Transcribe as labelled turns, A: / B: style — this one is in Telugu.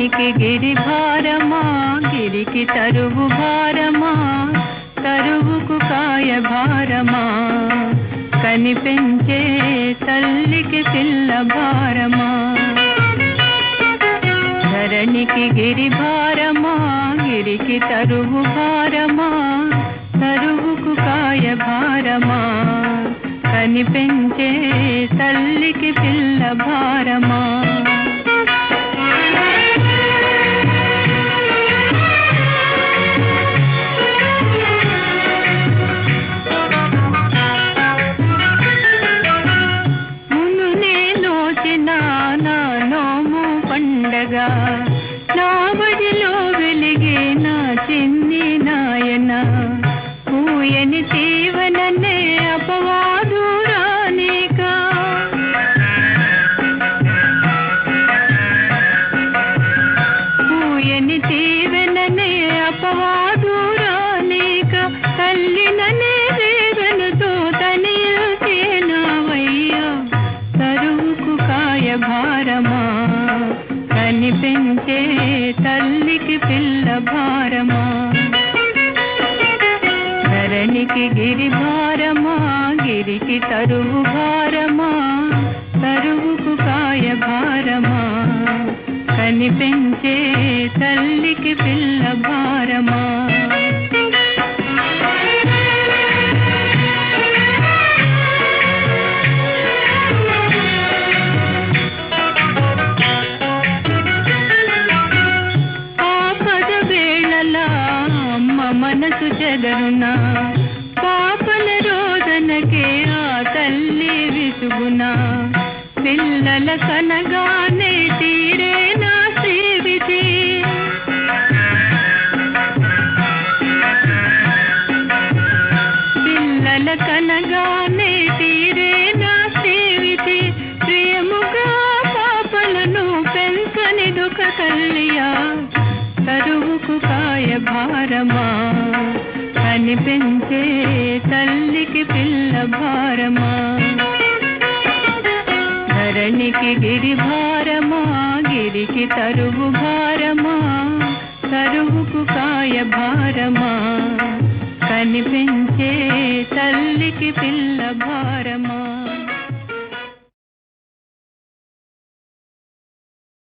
A: ధరణికి గిరి భారమా గిరికి తరువు భారమా తరువుకు కాయ భారమా కనిపించే తల్లికి పిల్ల భారమా ధరణికి గిరి భారమా గిరికి తరువు భారమా తరువుకు కాయ భారమా కనిపించే తల్లికి పిల్ల భారమా మును నేనోచిన నా నోము పండగ నా బడిలో వెలిగే నా చిన్ని నాయన పూయని జీవననే అపవాదు రానికా పూయని జీవననే అపవాదు రానిక తల్లిననే వేదనతో తనియసేనావయ్యా తరువుకు కాయ భారమా కనిపించే తల్లికి పిల్ల భారమా ధరణికి గిరి భారమా గిరికి తరువు భారమా తరువుకు కాయ భారమా కనిపించే తల్లికి పిల్ల భారమా ఆపద వేళలా అమ్మ మనసు చెదరునా పాపల రోదనకే ఆ తల్లి విసుగునా పిల్లల కనగానే తీరే నా శ్రీవిధి పిల్లల కనగానే తీరే నా శ్రీవిధి ప్రియముగా పాపలను పెంచని దుఃఖ తల్లియా కరువుకు కాయ భారమా కనిపించే తల్లికి పిల్ల భారమా ధరణికి గిరి భారమా గిరికి తరువు భారమా తరువుకు కాయ భారమా కనిపించే తల్లికి పిల్ల భారమా